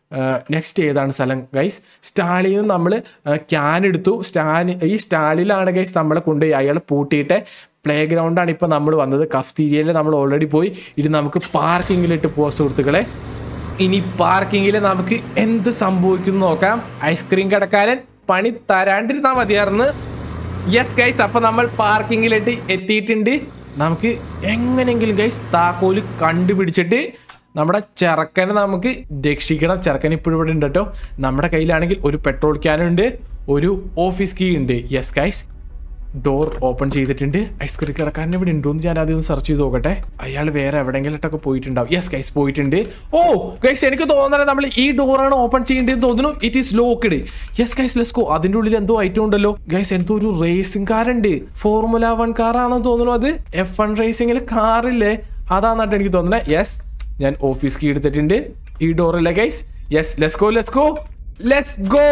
നെക്സ്റ്റ് ഏതാണ് സ്ഥലം ഗൈസ് സ്റ്റാലിൽ നിന്ന് നമ്മൾ ക്യാൻ എടുത്തു സ്റ്റാൻ ഈ സ്റ്റാലിലാണ് ഗൈസ് നമ്മളെ കൊണ്ടുപോയി അയാൾ പൂട്ടിയിട്ട് പ്ലേ ഗ്രൗണ്ടാണ് ഇപ്പോൾ നമ്മൾ വന്നത് കഫ്തീരിയയിൽ നമ്മൾ ഓൾറെഡി പോയി ഇത് നമുക്ക് പാർക്കിങ്ങിലിട്ട് പോവാം സുഹൃത്തുക്കളെ ഇനി പാർക്കിങ്ങിൽ നമുക്ക് എന്ത് സംഭവിക്കും നോക്കാം ഐസ്ക്രീം കടക്കാരൻ പണി തരാണ്ടിരുന്നാൽ മതിയായിരുന്നു യെസ് ഗൈസ് അപ്പൊ നമ്മൾ പാർക്കിങ്ങിലിട്ട് എത്തിയിട്ടുണ്ട് നമുക്ക് എങ്ങനെയെങ്കിലും ഗൈസ് താക്കോല് കണ്ടുപിടിച്ചിട്ട് നമ്മുടെ ചെറുക്കനെ നമുക്ക് രക്ഷിക്കണം ചെറുക്കൻ ഇപ്പോഴും ഇവിടെ ഉണ്ട് കേട്ടോ നമ്മുടെ കയ്യിലാണെങ്കിൽ ഒരു പെട്രോൾ ക്യാനുണ്ട് ഒരു ഓഫീസ് കീ ഉണ്ട് യെസ് ഗൈസ് ഡോർ ഓപ്പൺ ചെയ്തിട്ടുണ്ട് ഐസ്ക്രീം കിടക്കാരൻ ഇവിടെ ഉണ്ടോ എന്ന് ഞാൻ ആദ്യം ഒന്ന് സെർച്ച് ചെയ്ത് നോക്കട്ടെ അയാൾ വേറെ എവിടെയെങ്കിലൊക്കെ പോയിട്ടുണ്ടാവും യെസ് ഗൈസ് പോയിട്ടുണ്ട് ഓ ഗൈസ് എനിക്ക് തോന്നുന്നത് നമ്മൾ ഈ ഡോറാണ് ഓപ്പൺ ചെയ്യേണ്ടതെന്ന് തോന്നുന്നു it is locked yes guys let's go അതിന്റെ ഉള്ളിൽ എന്തോ ഐറ്റം ഉണ്ടല്ലോ ഗൈസ് എന്തോ ഒരു റേസിംഗ് കാർ ഉണ്ട് ഫോർമുല വൺ കാറാണെന്ന് തോന്നുന്നു അത് എഫ് വൺ റേസിംഗിലെ കാറില്ലേ അതാന്നായിട്ട് എനിക്ക് തോന്നുന്നത് യെസ് ഞാൻ ഓഫീസ് കീ എടുത്തിട്ടുണ്ട് ഈ ഡോറില്ലേ guys yes let's go let's go let's go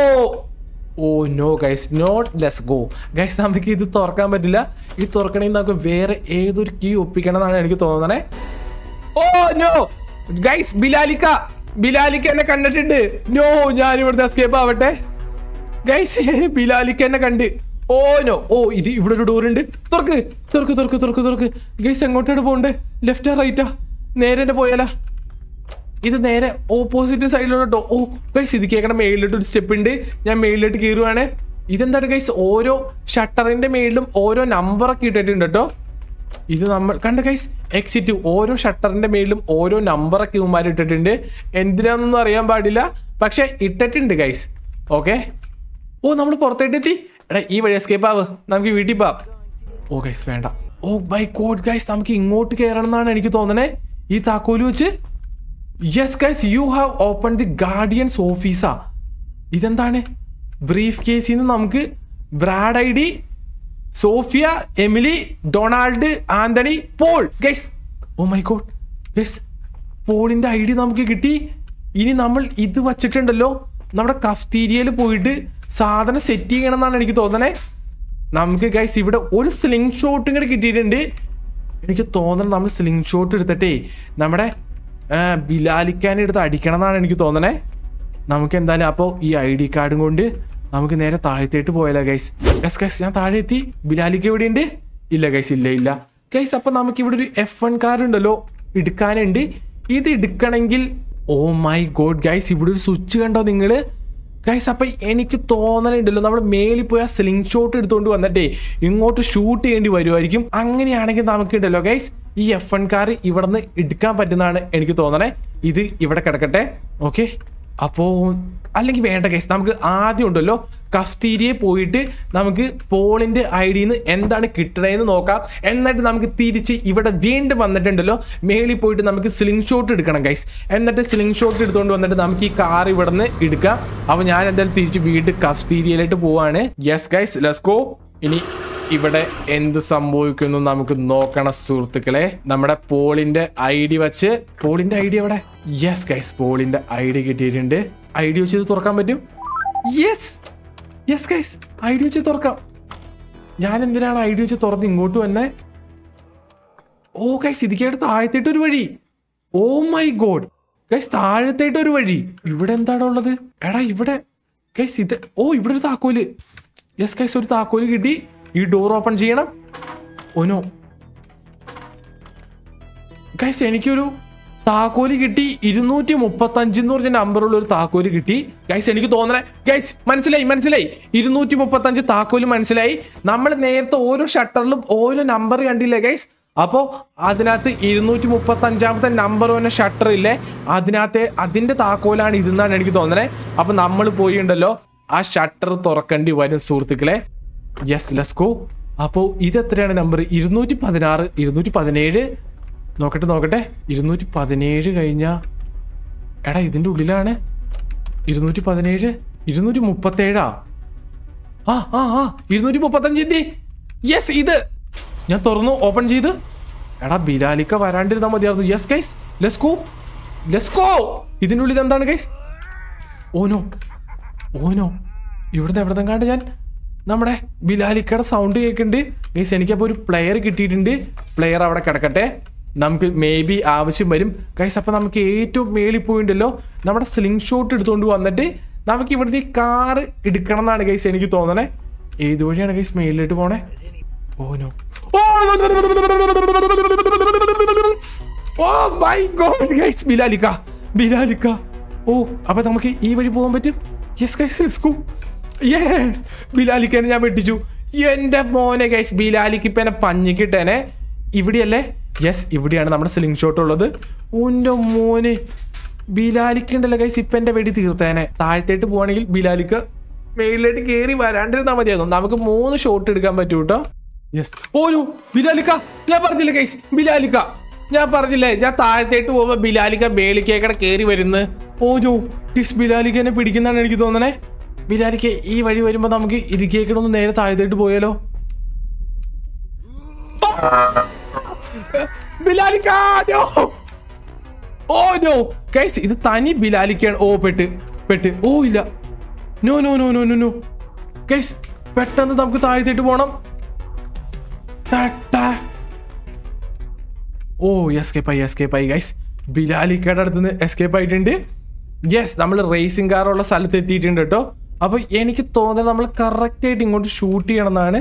oh no guys not let's go guys നമുക്ക് ഇത് തുറക്കാൻ പറ്റില്ല ഇത് തുറക്കണമെങ്കിൽ നമുക്ക് വേറെ ഏതൊരു കീ ഒപ്പിക്കണം എന്നാണ് എനിക്ക് തോന്നണേ ഓ നോ ഗൈസ് ബിലാലിക്ക ബിലാലിക്ക എന്നെ കണ്ടിട്ടുണ്ട് നോ ഞാൻ ഇവിടുത്തെ എസ്കേപ്പ് ആവട്ടെ ഗൈസ് ബിലാലിക്ക എന്നെ കണ്ട് ഓ നോ ഓ ഇത് ഇവിടെ ഒരു ഡോർ ഉണ്ട് തുറക്ക് തുറക്ക് തുറക്ക് തുറക്ക് തുറക്ക് ഗൈസ് എങ്ങോട്ടാണ് പോകണ്ടേ ലെഫ്റ്റാ റൈറ്റാ നേരെ തന്നെ പോയാലാ ഇത് നേരെ ഓപ്പോസിറ്റ് സൈഡിലുള്ള ഡോ ഓ ഗൈസ് ഇത് കേൾക്കണം മേളിലോട്ട് ഒരു സ്റ്റെപ്പ് ഉണ്ട് ഞാൻ മേളിലോട്ട് കയറുവാണ് ഇതെന്താണ് ഗൈസ് ഓരോ ഷട്ടറിന്റെ മേളിലും ഓരോ നമ്പറൊക്കെ ഇട്ടിട്ടുണ്ട് കേട്ടോ ഇത് നമ്മൾ കണ്ട ഗൈസ് എക്സിറ്റ് ഓരോ ഷട്ടറിന്റെ മേളിലും ഓരോ നമ്പറൊക്കെ ഇവന്മാർ ഇട്ടിട്ടുണ്ട് എന്തിനാന്നൊന്നും അറിയാൻ പാടില്ല പക്ഷെ ഇട്ടിട്ടുണ്ട് ഗൈസ് ഓക്കെ ഓ നമ്മൾ പുറത്തേട്ട് എത്തി എടാ ഈ വഴി എസ്കേപ്പ് ആവ് നമുക്ക് വീട്ടിൽ പോവാം ഓ ഗൈസ് വേണ്ട ഓ ബൈ കോഡ് ഗൈസ് നമുക്ക് ഇങ്ങോട്ട് കയറണം എന്നാണ് എനിക്ക് തോന്നണേ ഈ താക്കോല് വെച്ച് yes guys you have open the guardians ഓഫീസാ ഇതെന്താണ് ബ്രീഫ് കേസിൽ നിന്ന് നമുക്ക് Brad I D Sophia Emily Donald Anthony Paul guys oh my God guys പോളിന്റെ ഐ ഡി നമുക്ക് കിട്ടി ഇനി നമ്മൾ ഇത് വച്ചിട്ടുണ്ടല്ലോ നമ്മുടെ കഫ്തീരിയയിൽ പോയിട്ട് സാധനം സെറ്റ് ചെയ്യണം എന്നാണ് എനിക്ക് തോന്നണേ നമുക്ക് ഗൈസ് ഇവിടെ ഒരു സ്ലിംഗ് ഷോട്ടും കൂടെ കിട്ടിയിട്ടുണ്ട് എനിക്ക് തോന്നണം നമ്മൾ സ്ലിംഗ് ഷോട്ട് എടുത്തിട്ടേ നമ്മുടെ ആ, ബിലാലിക്കാൻ എടുത്ത് അടിക്കണം എന്നാണ് എനിക്ക് തോന്നണേ നമുക്ക് എന്തായാലും അപ്പോൾ ഈ ഐ ഡി കാർഡും കൊണ്ട് നമുക്ക് നേരെ താഴത്തേട്ട് പോയാലോ ഗൈസ് ഗസ് ഗൈസ് ഞാൻ താഴെ എത്തി ബിലാലിക്ക് എവിടെ ഉണ്ട് ഇല്ല ഗൈസ് ഇല്ല ഇല്ല ഗൈസ് അപ്പൊ നമുക്ക് ഇവിടെ ഒരു എഫ് വൺ കാർ ഉണ്ടല്ലോ എടുക്കാനുണ്ട് ഇത് എടുക്കണമെങ്കിൽ ഓ മൈ ഗോഡ് ഗൈസ് ഇവിടെ ഒരു സ്വിച്ച് കണ്ടോ നിങ്ങള് ഗൈസ് അപ്പൊ എനിക്ക് തോന്നലുണ്ടല്ലോ നമ്മൾ മേളിൽ പോയി ആ സ്ലിംഗ് ഷോട്ട് എടുത്തുകൊണ്ട് വന്നിട്ടേ ഇങ്ങോട്ട് ഷൂട്ട് ചെയ്യേണ്ടി വരുമായിരിക്കും അങ്ങനെയാണെങ്കിൽ നമുക്ക് ഉണ്ടല്ലോ ഗൈസ് ഈ എഫ് എൺ കാർ ഇവിടെ നിന്ന് എടുക്കാൻ പറ്റുന്നതാണ് എനിക്ക് തോന്നണേ ഇത് ഇവിടെ കിടക്കട്ടെ ഓക്കെ അപ്പോ അല്ലെങ്കിൽ വേണ്ട ഗൈസ് നമുക്ക് ആദ്യം ഉണ്ടല്ലോ കഫ്തീരിയെ പോയിട്ട് നമുക്ക് പോളിന്റെ ഐ ഡിന്ന് എന്താണ് കിട്ടണതെന്ന് നോക്കാം എന്നിട്ട് നമുക്ക് തിരിച്ച് ഇവിടെ വീണ്ടും വന്നിട്ടുണ്ടല്ലോ മേളിൽ പോയിട്ട് നമുക്ക് സ്ലിംഗ് ഷോട്ട് എടുക്കണം ഗൈസ് എന്നിട്ട് സ്ലിംഗ് ഷോട്ട് എടുത്തുകൊണ്ട് വന്നിട്ട് നമുക്ക് ഈ കാർ ഇവിടെ നിന്ന് എടുക്കാം അപ്പോൾ ഞാൻ എന്തായാലും തിരിച്ച് വീണ്ടും കഫ്തീരിയയിലോട്ട് പോവാണ് യെസ് ഗൈസ് ലെസ്കോ ഇനി ഇവിടെ എന്ത് സംഭവിക്കുന്നു നമുക്ക് നോക്കണം സുഹൃത്തുക്കളെ നമ്മുടെ പോളിന്റെ ഐ ഡി വെച്ച് പോളിന്റെ ഐ ഡി എവിടെ യെസ് ഗൈസ് പോളിന്റെ ഐ ഡി കിട്ടിയിട്ടുണ്ട് ഐ ഡി വെച്ച് ഇത് തുറക്കാൻ പറ്റും yes yes guys I D വെച്ച് തുറക്കാം ഞാൻ എന്തിനാണ് ഐ ഡി വെച്ച് തുറന്ന് ഇങ്ങോട്ട് വന്നേ ഓ ഗൈസ് ഇതിക്കേട്ട് താഴത്തേട്ട് ഒരു വഴി ഓ മൈ ഗോഡ് ഗൈസ് താഴത്തേട്ട് ഒരു വഴി ഇവിടെ എന്താണ് ഉള്ളത് എടാ ഇവിടെ ഗൈസ് ഇത് ഓ ഇവിടെ ഒരു താക്കോല് യെസ് ഗൈസ് ഒരു താക്കോല് കിട്ടി ഈ ഡോർ ഓപ്പൺ ചെയ്യണം ഓനോ ഗൈസ് എനിക്കൊരു താക്കോല് കിട്ടി ഇരുന്നൂറ്റി മുപ്പത്തി അഞ്ച് എന്ന് പറഞ്ഞ നമ്പറുള്ള ഒരു താക്കോല് കിട്ടി ഗൈസ് എനിക്ക് തോന്നണേ ഗൈസ് മനസ്സിലായി മനസ്സിലായി ഇരുന്നൂറ്റി മുപ്പത്തി അഞ്ച് താക്കോല് മനസ്സിലായി നമ്മൾ നേരത്തെ ഓരോ ഷട്ടറിലും ഓരോ നമ്പർ കണ്ടില്ലേ ഗൈസ് അപ്പോ അതിനകത്ത് ഇരുന്നൂറ്റി മുപ്പത്തി അഞ്ചാമത്തെ നമ്പർ വന്ന ഷട്ടർ ഇല്ലേ അതിനകത്തെ അതിന്റെ താക്കോലാണ് ഇതെന്നാണ് എനിക്ക് തോന്നണേ അപ്പൊ നമ്മൾ പോയി ഉണ്ടല്ലോ ആ ഷട്ടർ തുറക്കേണ്ടി വരും സുഹൃത്തുക്കളെ യെസ് ലെസ് ഗോ അപ്പോൾ ഇത് എത്രയാണ് നമ്പർ ഇരുന്നൂറ്റി പതിനാറ് ഇരുന്നൂറ്റി പതിനേഴ് നോക്കട്ടെ നോക്കട്ടെ ഇരുന്നൂറ്റി പതിനേഴ് കഴിഞ്ഞ എടാ ഇതിന്റെ ഉള്ളിലാണ് ഇരുന്നൂറ്റി പതിനേഴ് ഇരുന്നൂറ്റി മുപ്പത്തേഴാ ആ ആ ആ ഇരുന്നൂറ്റി മുപ്പത്തഞ്ചിന്റെ യെസ് ഇത് ഞാൻ തുറന്നു ഓപ്പൺ ചെയ്ത് എടാ ബിലാലിക്ക വരാണ്ടിരുന്നാൽ മതിയായിരുന്നു yes guys let's go let's go ഇതിൻ്റെ ഉള്ളിൽ എന്താണ് ഗൈസ് ഓനോ ഓനോ ഇവിടുന്ന് എവിടെ കണ്ട് ഞാൻ നമ്മുടെ ബിലാലിക്കയുടെ സൗണ്ട് കേൾക്കുന്നുണ്ട് ഗൈസ് എനിക്കപ്പോൾ ഒരു പ്ലെയർ കിട്ടിയിട്ടുണ്ട് പ്ലെയർ അവിടെ കിടക്കട്ടെ നമുക്ക് മേ ബി ആവശ്യം വരും ഗൈസ് അപ്പം നമുക്ക് ഏറ്റവും മേളിൽ പോയിണ്ടല്ലോ നമ്മുടെ സ്ലിംഗ് ഷോട്ട് എടുത്തുകൊണ്ട് വന്നിട്ട് നമുക്ക് ഇവിടുത്തെ ഈ കാറ് എടുക്കണം എന്നാണ് ഗൈസ് എനിക്ക് തോന്നണേ ഏത് വഴിയാണ് ഗൈസ് മേളിലോട്ട് പോണേ oh no oh my God guys ബിലാലിക്ക ബിലാലിക്ക ഓ അപ്പൊ നമുക്ക് ഈ വഴി പോകാൻ പറ്റും yes guys let's go yes ബിലാലിക്കനെ ഞാൻ വെട്ടിച്ചു എന്റെ മോനെ ഗൈസ് ബിലാലിക്ക് ഇപ്പൊ എന്നെ പഞ്ഞിക്കിട്ടേനെ ഇവിടെയല്ലേ യെസ് ഇവിടെയാണ് നമ്മുടെ സ്ലിംഗ് ഷോട്ട് ഉള്ളത് ഓന്റെ മോനെ ബിലാലിക്ക് ഉണ്ടല്ലോ ഗൈസ് ഇപ്പൊ എന്റെ വെടി തീർത്തേനെ താഴത്തേട്ട് പോവാണെങ്കിൽ ബിലാലിക്ക് മേളിലേക്ക് കയറി വരാണ്ടിരുന്നാൽ മതിയായിരുന്നു നമുക്ക് മൂന്ന് ഷോട്ട് എടുക്കാൻ പറ്റൂ കേട്ടോ യെസ് ഓനു ബിലാലിക്ക ഞാൻ പറഞ്ഞില്ലേ ഗൈസ് ബിലാലിക്ക ഞാൻ പറഞ്ഞില്ലേ ഞാൻ താഴത്തേട്ട് പോകുമ്പോ ബിലാലിക്ക മേളിക്കേക്കടെ കയറി വരുന്നു ഓനു ഗൈസ് ബിലാലിക്കനെ പിടിക്കുന്നതാണ് എനിക്ക് തോന്നണേ ബിലാലിക്ക ഈ വഴി വരുമ്പോ നമുക്ക് ഇരിക്കേക്കടൊന്ന് നേരെ താഴത്തേട്ട് പോയാലോ ബിലാലിക്ക no! ഓ നോ ഗൈസ് ഇത് തനി ബിലാലിക്കാണ് ഓ പെട്ട് പെട്ട് ഓ ഇല്ല no no no no no no guys പെട്ടെന്ന് നമുക്ക് താഴത്തേട്ട് പോണം ടാ, ടാ. ഓ എസ്കേപ്പ് ആയി എസ്കേപ്പ് ആയി ഗൈസ് ബിലാലിക്കയുടെ അടുത്ത് നിന്ന് എസ്കേപ്പ് ആയിട്ടുണ്ട് യെസ് നമ്മൾ റേസിംഗ് കാറുള്ള സ്ഥലത്ത് എത്തിയിട്ടുണ്ട് കേട്ടോ അപ്പൊ എനിക്ക് തോന്നുന്നത് നമ്മൾ കറക്റ്റ് ആയിട്ട് ഇങ്ങോട്ട് ഷൂട്ട് ചെയ്യണം എന്നാണ്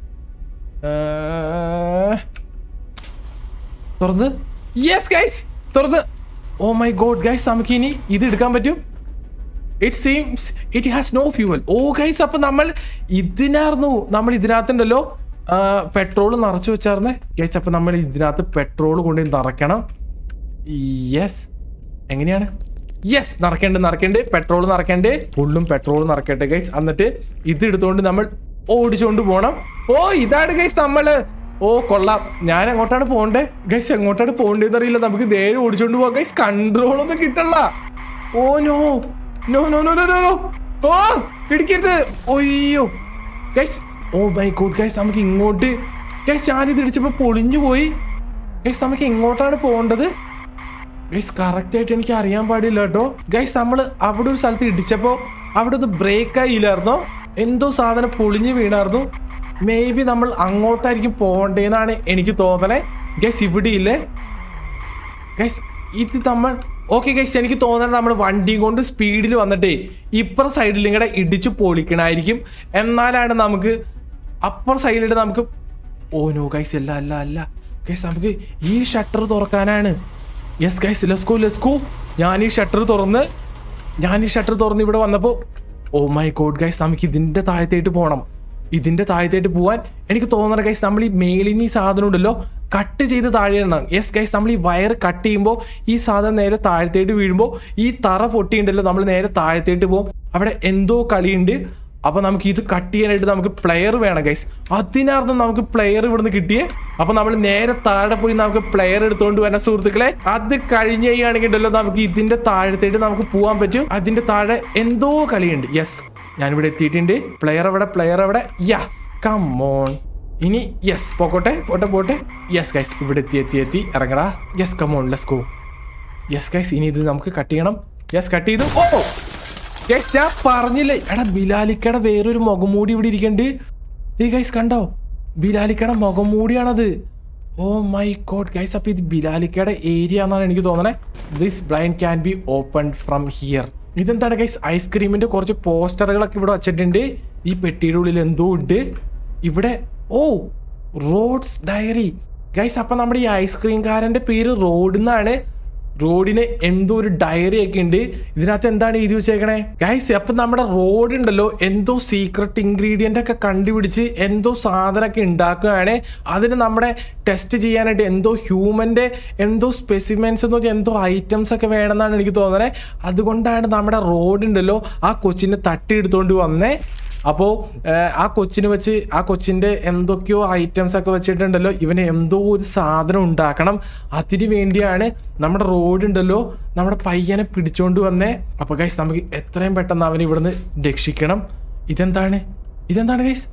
തുറന്ന് യെസ് ഗൈസ് തുറന്ന് ഓ മൈ ഗോഡ് ഗൈസ് നമുക്ക് ഇനി ഇത് എടുക്കാൻ പറ്റും it seems it has no fuel oh guys അപ്പൊ നമ്മൾ ഇതിനായിരുന്നു നമ്മൾ ഇതിനകത്തുണ്ടല്ലോ പെട്രോൾ നിറച്ചു വെച്ചായിരുന്നേ ഗൈസ് അപ്പൊ നമ്മൾ ഇതിനകത്ത് പെട്രോൾ കൊണ്ട് നിറയ്ക്കണം യെസ് എങ്ങനെയാണ് യെസ് നിറക്കേണ്ട നിറക്കേണ്ട പെട്രോൾ നിറക്കേണ്ട ഫുള്ളും പെട്രോൾ നിറക്കട്ടെ ഗൈസ് എന്നിട്ട് ഇത് എടുത്തുകൊണ്ട് നമ്മൾ ഓടിച്ചുകൊണ്ട് പോണം ഓ ഇതാണ് ഗൈസ് നമ്മള് ഓ കൊള്ളാം ഞാൻ എങ്ങോട്ടാണ് പോണ്ടേ ഗൈസ് എങ്ങോട്ടാണ് പോണ്ടേന്ന് അറിയില്ല നമുക്ക് നേരെ ഓടിച്ചോണ്ട് പോവാം ഗൈസ് കൺട്രോൾ ഒന്നും കിട്ടല്ല oh no no no no no no no oh ഇടിക്കരുത് ഒയ്യോ guys oh my God guys നമുക്ക് ഇങ്ങോട്ട് ഗൈസ് ഞാനിത് ഇടിച്ചപ്പോ പൊളിഞ്ഞു പോയി ഗൈസ് നമുക്ക് എങ്ങോട്ടാണ് പോകേണ്ടത് ഗൈസ് കറക്റ്റ് ആയിട്ട് എനിക്ക് അറിയാൻ പാടില്ല കേട്ടോ ഗൈസ് നമ്മൾ അവിടെ ഒരു സ്ഥലത്ത് ഇടിച്ചപ്പോൾ അവിടെ ഒന്ന് ബ്രേക്ക് ആയില്ലായിരുന്നോ എന്തോ സാധനം പൊളിഞ്ഞ് വീണായിരുന്നു മേ ബി നമ്മൾ അങ്ങോട്ടായിരിക്കും പോകണ്ടേന്നാണ് എനിക്ക് തോന്നണേ ഗൈസ് ഇവിടെ ഇല്ലേ ഗൈസ് ഇത് നമ്മൾ ഓക്കെ ഗൈസ് എനിക്ക് തോന്നുന്നത് നമ്മൾ വണ്ടിയും കൊണ്ട് സ്പീഡിൽ വന്നിട്ടേ ഇപ്പുറ സൈഡിൽ ഇങ്ങനെ ഇടിച്ച് പൊളിക്കണായിരിക്കും എന്നാലാണ് നമുക്ക് അപ്പുറ സൈഡിലിട്ട് നമുക്ക് ഓ നോ ഗൈസ് അല്ല അല്ല അല്ല ഗൈസ് നമുക്ക് ഈ ഷട്ടർ തുറക്കാനാണ് യെസ് ഗൈസ് ലെസ്കോ ലെസ്കോ ഞാൻ ഈ ഷട്ടർ തുറന്ന് ഞാൻ ഈ ഷട്ടർ തുറന്ന് ഇവിടെ വന്നപ്പോൾ ഓ മൈ ഗോഡ് ഗൈസ് നമുക്ക് ഇതിൻ്റെ താഴത്തേട്ട് പോകണം ഇതിന്റെ താഴത്തേട്ട് പോവാൻ എനിക്ക് തോന്നുന്നത് ഗൈസ് നമ്മൾ ഈ മേളിൽ നിന്ന് ഈ സാധനം ഉണ്ടല്ലോ കട്ട് ചെയ്ത് താഴെയാണ് യെസ് ഗൈസ് നമ്മൾ ഈ വയർ കട്ട് ചെയ്യുമ്പോൾ ഈ സാധനം നേരെ താഴത്തേട്ട് വീഴുമ്പോൾ ഈ തറ പൊട്ടിയുണ്ടല്ലോ നമ്മൾ നേരെ താഴത്തേട്ട് പോകും അവിടെ എന്തോ കളിയുണ്ട് അപ്പൊ നമുക്ക് ഇത് കട്ട് ചെയ്യാനായിട്ട് നമുക്ക് പ്ലെയർ വേണം ഗൈസ് അതിനർത്ഥം നമുക്ക് പ്ലെയർ ഇവിടുന്ന് കിട്ടിയേ അപ്പൊ നമ്മൾ നേരെ താഴെ പോയി നമുക്ക് പ്ലെയർ എടുത്തുകൊണ്ട് വരാൻ സുഹൃത്തുക്കളെ അത് കഴിഞ്ഞ് കഴിയുകയാണെങ്കിൽ ഉണ്ടല്ലോ നമുക്ക് ഇതിന്റെ താഴത്തേട്ട് നമുക്ക് പോകാൻ പറ്റും അതിന്റെ താഴെ എന്തോ കളിയുണ്ട് യെസ് ഞാനിവിടെ എത്തിയിട്ടുണ്ട് പ്ലെയർ എവിടെ പ്ലെയർ എവിടെ യാ കമ്മോൺ ഇനി യെസ് പോക്കോട്ടെ പോട്ടെ പോട്ടെ യെസ് ഗൈസ് ഇവിടെ എത്തി എത്തി എത്തി ഇറങ്ങടാ yes come on let's go yes guys ഇനി ഇത് നമുക്ക് കട്ട് ചെയ്യണം യെസ് കട്ട് ചെയ്തു ഓ ഗൈസ് ഞാൻ പറഞ്ഞില്ലേ എടാ ബിലാലിക്കയുടെ വേറൊരു മുഖംമൂടി ഇവിടെ ഇരിക്കണ്ട് ഏ ഗൈസ് കണ്ടോ ബിലാലിക്കയുടെ മുഖംമൂടിയാണത് ഓ മൈ ഗോഡ് ഗൈസ് അപ്പൊ ഇത് ബിലാലിക്കയുടെ ഏരിയ എന്നാണ് എനിക്ക് തോന്നണേ this blind can be open from here ഇതെന്താണ് ഗൈസ് ഐസ്ക്രീമിന്റെ കുറച്ച് പോസ്റ്ററുകളൊക്കെ ഇവിടെ വച്ചിട്ടുണ്ട് ഈ പെട്ടിയുടെ ഉള്ളിൽ എന്തോ ഉണ്ട് ഇവിടെ ഓ റോഡ്സ് ഡയറി ഗൈസ് അപ്പൊ നമ്മുടെ ഈ ഐസ്ക്രീംകാരന്റെ പേര് റോഡ് എന്നാണ് റോഡിന് എന്തോ ഒരു ഡയറി ഒക്കെ ഉണ്ട് ഇതിനകത്ത് എന്താണ് എഴുതി വെച്ചേക്കണേ ഗൈസ് അപ്പൊ നമ്മുടെ റോഡ് ഉണ്ടല്ലോ എന്തോ സീക്രട്ട് ഇൻഗ്രീഡിയന്റ് ഒക്കെ കണ്ടുപിടിച്ച് എന്തോ സാധനമൊക്കെ ഉണ്ടാക്കുകയാണ് അതിന് നമ്മുടെ ടെസ്റ്റ് ചെയ്യാനായിട്ട് എന്തോ ഹ്യൂമന്റെ എന്തോ സ്പെസിമെൻസ് എന്ന് പറഞ്ഞാൽ എന്തോ ഐറ്റംസ് ഒക്കെ വേണമെന്നാണ് എനിക്ക് തോന്നുന്നത് അതുകൊണ്ടാണ് നമ്മുടെ റോഡ് ഉണ്ടല്ലോ ആ കൊച്ചിനെ തട്ടിയെടുത്തോണ്ട് വന്നേ അപ്പോൾ ആ കൊച്ചിന് വെച്ച് ആ കൊച്ചിൻ്റെ എന്തൊക്കെയോ ഐറ്റംസ് ഒക്കെ വെച്ചിട്ടുണ്ടല്ലോ ഇവന് എന്തോ ഒരു സാധനം ഉണ്ടാക്കണം അതിന് വേണ്ടിയാണ് നമ്മുടെ റോഡ് ഉണ്ടല്ലോ നമ്മുടെ പയ്യനെ പിടിച്ചോണ്ട് വന്നേ അപ്പോൾ ഗൈസ് നമുക്ക് എത്രയും പെട്ടെന്ന് അവനെ ഇവിടുന്ന് രക്ഷിക്കണം ഇതെന്താണ് ഇതെന്താണ് guys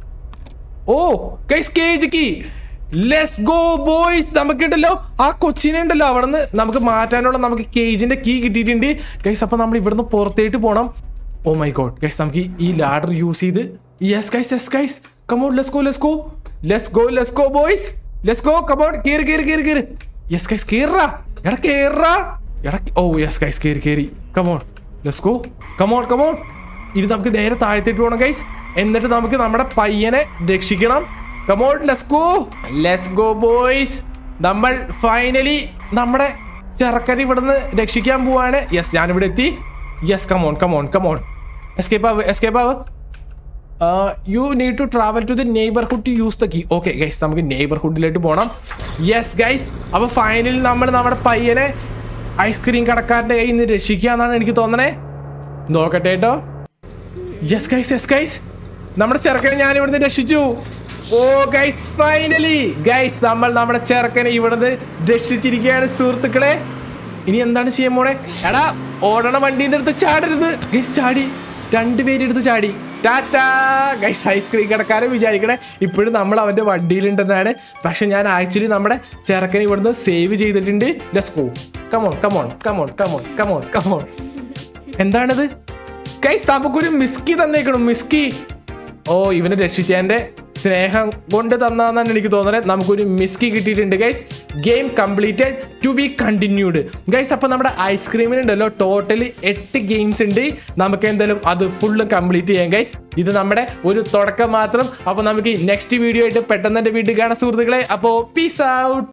oh guys cage key let's go boys നമുക്കുണ്ടല്ലോ ആ കൊച്ചിനെ ഉണ്ടല്ലോ അവിടുന്ന് നമുക്ക് മാറ്റാനുള്ള നമുക്ക് കേജിന്റെ കീ കിട്ടിയിട്ടുണ്ട് ഗൈസ് അപ്പൊ നമ്മൾ ഇവിടുന്ന് പുറത്തേട്ട് പോകണം ഓ മൈ ഗോഡ് ഗൈസ് നമുക്ക് ഈ- ഈ ലാഡർ യൂസ് ചെയ്ത് yes guys yes guys come on let's go let's go let's go let's go boys let's go come on കയറി കയറി കയറി കയറി യെസ് ഗൈസ് കേറാ എടാ കേറാ എടാ ഓ യെസ് ഗൈസ് കേറി കേറി come on let's go come on come on ഇനി നമുക്ക് നേരെ താഴത്തേക്ക് പോകണം ഗൈസ് എന്നിട്ട് നമുക്ക് നമ്മുടെ പയ്യനെ രക്ഷിക്കണം come on let's go let's go boys നമ്മൾ ഫൈനലി നമ്മുടെ ചെറുക്കനെ ഇവിടുന്ന് രക്ഷിക്കാൻ പോവാണ് യെസ് ഞാനിവിടെ എത്തി yes come on come on come on escape ആവ് എസ്കേപ്പ് ആവ് you need to travel to the neighbourhood to use the key okay guys നമുക്ക് നെയ്ബർഹുഡിലേക്ക് പോകണം യെസ് ഗൈസ് അപ്പോൾ ഫൈനലി നമ്മൾ നമ്മുടെ പയ്യനെ ഐസ്ക്രീം കടക്കാരൻ്റെ കയ്യിൽ നിന്ന് രക്ഷിക്കുക എന്നാണ് എനിക്ക് തോന്നണേ നോക്കട്ടെ കേട്ടോ യെസ് ഗൈസ് യെസ് ഗൈസ് നമ്മുടെ ചെറുക്കനെ ഞാൻ ഇവിടുന്ന് രക്ഷിച്ചു ഓ ഗൈസ് ഫൈനലി ഗൈസ് നമ്മൾ നമ്മുടെ ചെറുക്കനെ ഇവിടുന്ന് രക്ഷിച്ചിരിക്കുകയാണ് സുഹൃത്തുക്കളെ ഇനി എന്താണ് ചെയ്യാൻ പോണേ എടാ ഓടണ വണ്ടിയിൽ നിന്ന് എടുത്ത് ചാടരുത് ഗൈസ് ചാടി രണ്ടുപേരും എടുത്ത് ചാടി ടാറ്റാ ഗൈസ് ഐസ്ക്രീം കിടക്കാരെ വിചാരിക്കണേ ഇപ്പോഴും നമ്മൾ അവൻ്റെ വണ്ടിയിലുണ്ടെന്നാണ് പക്ഷെ ഞാൻ ആക്ച്വലി നമ്മുടെ ചെറുക്കനെ ഇവിടുന്ന് സേവ് ചെയ്തിട്ടുണ്ട് let's go come on come on come on come on come on come on എന്താണിത് ഗൈസ് നമുക്കൊരു മിസ്കി തന്നേക്കണം മിസ്കി ഓ ഇവനെ രക്ഷിച്ചതിന്റെ സ്നേഹം കൊണ്ട് തന്നാന്നാണ് എനിക്ക് തോന്നുന്നത് നമുക്കൊരു മിസ്കി കിട്ടിയിട്ടുണ്ട് guys game completed to be continued guys അപ്പോൾ നമ്മുടെ ഐസ്ക്രീമിനുണ്ടല്ലോ ടോട്ടൽ എട്ട് ഗെയിംസ് ഉണ്ട് നമുക്ക് എന്തായാലും അത് ഫുള്ള് കംപ്ലീറ്റ് ചെയ്യാം ഗൈസ് ഇത് നമ്മുടെ ഒരു തുടക്കം മാത്രം അപ്പോൾ നമുക്ക് നെക്സ്റ്റ് വീഡിയോ ആയിട്ട് പെട്ടെന്ന് എൻ്റെ വീട്ടിൽ കാണാൻ സുഹൃത്തുക്കളെ അപ്പോൾ പീസ് ഔട്ട്